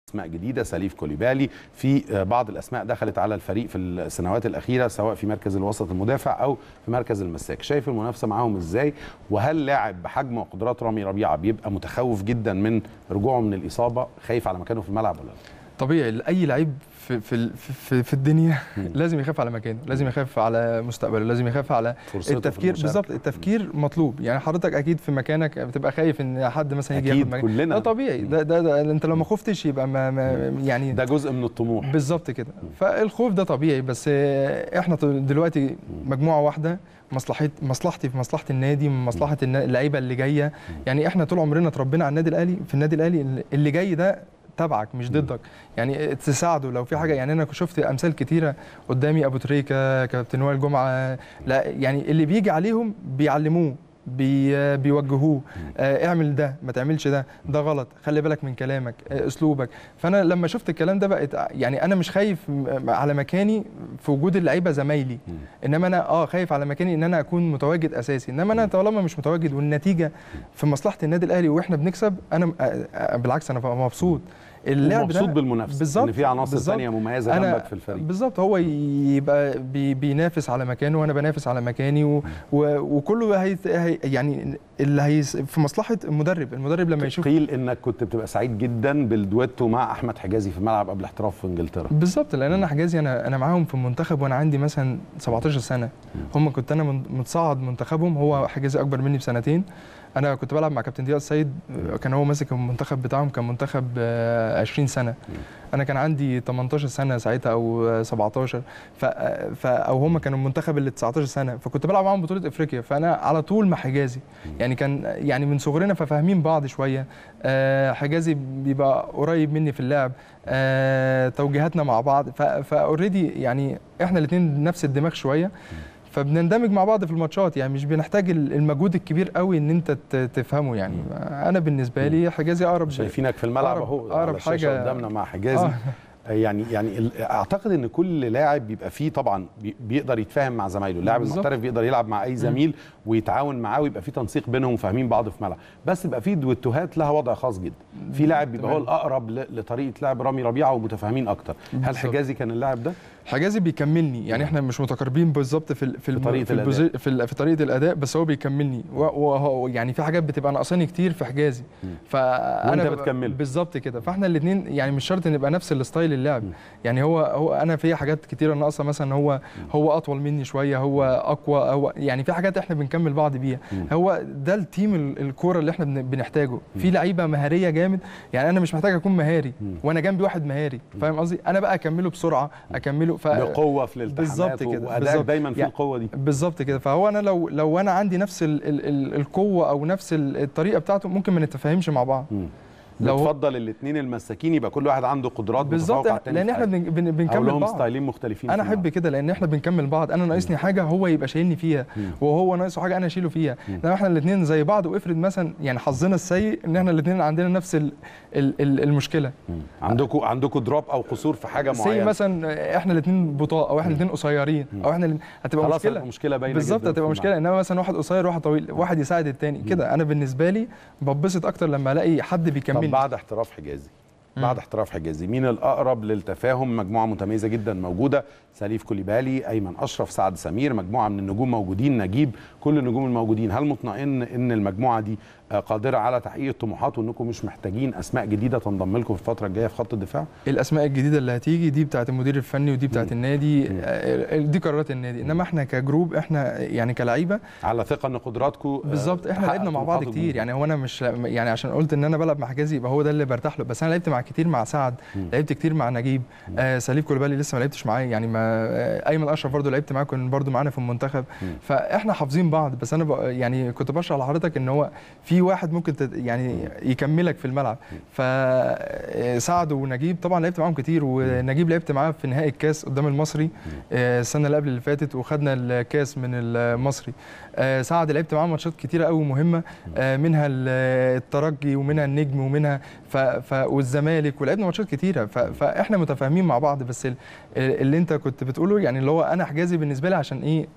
اسماء جديده سليف كوليبالي في بعض الاسماء دخلت على الفريق في السنوات الاخيره سواء في مركز الوسط المدافع او في مركز المساك شايف المنافسه معاهم ازاي وهل لاعب بحجم وقدرات رامي ربيعه بيبقى متخوف جدا من رجوعه من الاصابه خايف على مكانه في الملعب ولا لا طبيعي اي لعيب في في في, في الدنيا لازم يخاف على مكانه لازم يخاف على مستقبله لازم يخاف على التفكير بالظبط التفكير مطلوب يعني حضرتك اكيد في مكانك بتبقى خايف ان حد مثلا يجي ياخد مكانك كلنا ده طبيعي ده, ده, ده انت لو ما خفتش يبقى ما, ما يعني ده جزء من الطموح بالظبط كده فالخوف ده طبيعي بس احنا دلوقتي مجموعه واحده مصلحتي مصلحتي في مصلحه النادي من مصلحه اللعيبه اللي جايه يعني احنا طول عمرنا اتربينا على النادي الاهلي في النادي الاهلي اللي جاي ده تبعك مش ضدك يعني تساعده لو في حاجه يعني انا شفت امثال كتيره قدامي ابو تريكه كابتن وائل جمعه لا يعني اللي بيجي عليهم بيعلموه بي بيوجهوه آه اعمل ده ما تعملش ده ده غلط خلي بالك من كلامك آه اسلوبك فانا لما شفت الكلام ده بقت يعني انا مش خايف على مكاني في وجود اللعيبه زمايلي انما انا اه خايف على مكاني ان انا اكون متواجد اساسي انما انا طالما مش متواجد والنتيجه في مصلحه النادي الاهلي واحنا بنكسب انا آه بالعكس انا مبسوط اللعب مبسوط بالمنافسه بالظبط ان في عناصر ثانيه مميزه جنبك في الفريق بالظبط هو يبقى بي بينافس على مكانه وانا بنافس على مكاني و و وكله هي يعني اللي هي في مصلحه المدرب المدرب لما يشوف قيل انك كنت بتبقى سعيد جدا بالدويتو مع احمد حجازي في الملعب قبل احتراف في انجلترا بالظبط لان انا حجازي انا انا معاهم في المنتخب وانا عندي مثلا 17 سنه هم كنت انا متصاعد منتخبهم هو حجازي اكبر مني بسنتين انا كنت بلعب مع كابتن ضياء السيد كان هو ماسك المنتخب بتاعهم كان منتخب 20 سنه انا كان عندي 18 سنه ساعتها او 17 ف... ف... او هم كانوا المنتخب اللي 19 سنه فكنت بلعب معاهم بطوله افريقيا فانا على طول مع حجازي يعني كان يعني من صغرنا ففاهمين بعض شويه أه حجازي بيبقى قريب مني في اللعب أه توجيهاتنا مع بعض فاوريدي يعني احنا الاثنين نفس الدماغ شويه فبنندمج مع بعض في الماتشات يعني مش بنحتاج المجهود الكبير قوي ان انت تفهمه يعني انا بالنسبه لي حجازي اقرب شايفينك في الملعب اهو اقرب حاجه قدامنا مع حجازي آه. يعني يعني اعتقد ان كل لاعب بيبقى فيه طبعا بيقدر يتفاهم مع زمايله اللاعب المحترف بيقدر يلعب مع اي زميل ويتعاون معاه ويبقى في تنسيق بينهم وفاهمين بعض في ملعب بس يبقى في دويتوهات لها وضع خاص جدا في لاعب بيبقى هو الاقرب لطريقه لعب رامي ربيعه ومتفاهمين اكتر هل حجازي كان اللاعب ده حجازي بيكملني يعني احنا مش متقاربين بالظبط في في, في طريقه في, الأداء. في, في طريقه الاداء بس هو بيكملني وهو يعني في حاجات بتبقى ناقصاني كتير في حجازي فانا وانت بتكمل بالظبط كده فاحنا الاثنين يعني مش شرط نبقى نفس الستايل اللعب يعني هو هو انا في حاجات كتيره ناقصه مثلا هو هو اطول مني شويه هو اقوى هو يعني في حاجات احنا بنكمل بعض بيها هو ده التيم الكوره اللي احنا بنحتاجه في لعيبه مهاريه جامد يعني انا مش محتاج اكون مهاري وانا جنبي واحد مهاري فاهم قصدي انا بقى اكمله بسرعه اكمله ف... بقوه في الالتحامات بالظبط كده وادائك دايما في يعني القوه دي بالظبط كده فهو انا لو لو انا عندي نفس ال ال ال القوه او نفس الطريقه بتاعته ممكن ما نتفاهمش مع بعض م. لو بتفضل الاثنين المساكين يبقى كل واحد عنده قدرات بالظبط لان احنا بن بن بنكمل أو بعض ستايلين مختلفين انا احب كده لان احنا بنكمل بعض انا ناقصني حاجه هو يبقى شايلني فيها م. وهو ناقصه حاجه انا اشيله فيها انما احنا الاثنين زي بعض وافرض مثلا يعني حظنا السيء ان احنا الاثنين عندنا نفس ال ال ال المشكله عندكم عندكم دروب او قصور في حاجه معينه زي مثلا احنا الاثنين بطاء او احنا الاثنين قصيرين او احنا هتبقى خلاص مشكله مشكله باينه بالظبط هتبقى مشكله انما مثلا واحد قصير وواحد طويل واحد يساعد الثاني كده انا بالنسبه لي ببسط اكتر لما الاقي حد بيكمل طب بعد احتراف حجازي بعد احتراف حجازي مين الاقرب للتفاهم مجموعه متميزه جدا موجوده سليف كوليبالي ايمن اشرف سعد سمير مجموعه من النجوم موجودين نجيب كل النجوم الموجودين هل مطمئن ان المجموعه دي قادره على تحقيق الطموحات وانكم مش محتاجين اسماء جديده تنضم لكم في الفتره الجايه في خط الدفاع الاسماء الجديده اللي هتيجي دي بتاعه المدير الفني ودي بتاعه النادي دي قرارات النادي انما احنا كجروب احنا يعني كلعيبه على ثقه ان قدراتكم بالظبط احنا لعبنا مع بعض كتير يعني هو انا مش يعني عشان قلت ان انا بلعب مع حجازي يبقى هو ده اللي برتاح له بس انا لعبت مع كتير مع سعد لعبت كتير مع نجيب آه سليف كولبالي لسه ما لعبتش معاه يعني ما آه ايمن اشرف برضه لعبت معاه كان برضه معانا في المنتخب فاحنا حافظين بعض بس انا يعني كنت بشرح لحضرتك ان هو في واحد ممكن تت يعني يكملك في الملعب فسعد ونجيب طبعا لعبت معاهم كتير ونجيب لعبت معاه في نهائي الكاس قدام المصري السنه اللي قبل اللي فاتت وخدنا الكاس من المصري سعد لعبت معاه ماتشات كتيره قوي مهمه منها الترجي ومنها النجم ومنها ف ف والزمالك ولعبنا ماتشات كتيره فاحنا متفاهمين مع بعض بس اللي انت كنت بتقوله يعني اللي هو انا حجازي بالنسبه لي عشان ايه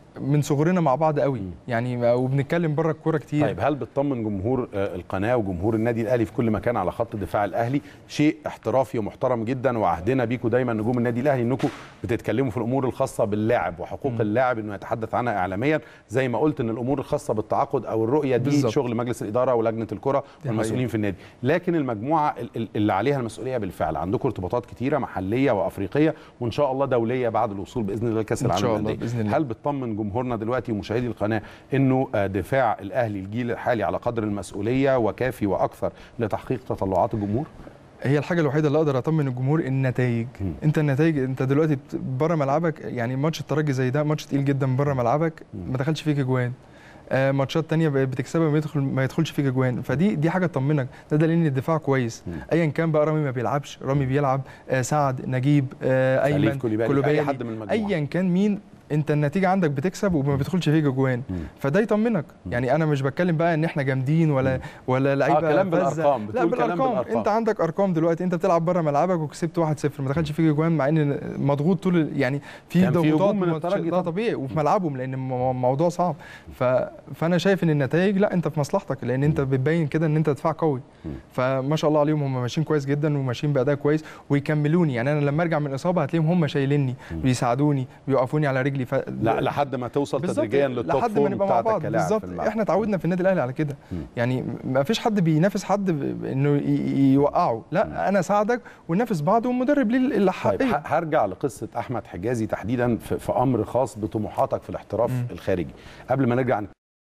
من صغرنا مع بعض قوي مم. يعني وبنتكلم بره الكوره كتير طيب هل بتطمن جمهور آه، القناه وجمهور النادي الاهلي في كل مكان على خط دفاع الاهلي شيء احترافي ومحترم جدا وعهدنا بيكم دايما نجوم النادي الاهلي انكم بتتكلموا في الامور الخاصه باللاعب وحقوق مم. اللاعب انه يتحدث عنها اعلاميا زي ما قلت ان الامور الخاصه بالتعاقد او الرؤيه دي بالظبط. شغل مجلس الاداره ولجنه الكره دي والمسؤولين في النادي لكن المجموعه ال- ال- اللي عليها المسؤوليه بالفعل عندكم ارتباطات كتيره محليه وافريقيه وان شاء الله دوليه بعد الوصول باذن الله لكاس إن العالم شاء الله للأندية. بإذن الله. هل بتطمن جمهورنا دلوقتي ومشاهدي القناه انه آه، دفاع الاهلي الجيل الحالي على قدر المسؤوليه وكافي واكثر لتحقيق تطلعات الجمهور؟ هي الحاجه الوحيده اللي اقدر اطمن الجمهور النتائج مم. انت النتائج انت دلوقتي بت- بره ملعبك يعني ماتش الترجي زي ده ماتش تقيل جدا بره ملعبك مم. ما دخلش فيك اجوان آه ماتشات تانية بقت بتكسبها ما يدخل ما يدخلش فيك اجوان فدي دي حاجه تطمنك ده دليل ان الدفاع كويس مم. ايا كان بقى رامي ما بيلعبش رامي بيلعب آه سعد نجيب آه خليف ايمن كوليبالي اي حد من المجموعه ايا كان مين انت النتيجه عندك بتكسب وما بيدخلش فيك اجوان مم. فده يطمنك مم. يعني انا مش بتكلم بقى ان احنا جامدين ولا مم. ولا لعيبه اه كلام فذة. بالارقام لا بتقول كلام بالارقام بالارقام انت عندك ارقام دلوقتي انت بتلعب بره ملعبك وكسبت 1-0 ما دخلش فيك اجوان مع ان مضغوط طول ال- يعني في كان في ضغوطات هجوم من وماتش- الترجي ده طبعا. طبيعي وفي ملعبهم لان الم- الموضوع صعب ف... فانا شايف ان النتائج لا انت في مصلحتك لان انت بتبين كده ان انت دفاع قوي مم. فما شاء الله عليهم هم ماشيين كويس جدا وماشيين باداء كويس ويكملوني يعني انا لما ارجع من الاصابه هتلاقيهم هم شايليني مم. بيساعدوني بيوقفوني على رجلي ف... لا لحد ما توصل بالظبط، تدريجيا للتوب لحد ما فورم نبقى مع بتاعتك بعض كلاعب بالظبط في الملعب. احنا اتعودنا في النادي الاهلي على كده مم. يعني ما فيش حد بينافس حد ب- انه ي- يوقعه لا انا اساعدك وننافس بعض والمدرب ليه طيب الاحقيه ه- هرجع لقصه احمد حجازي تحديدا في, في امر خاص بطموحاتك في الاحتراف مم. الخارجي قبل ما نرجع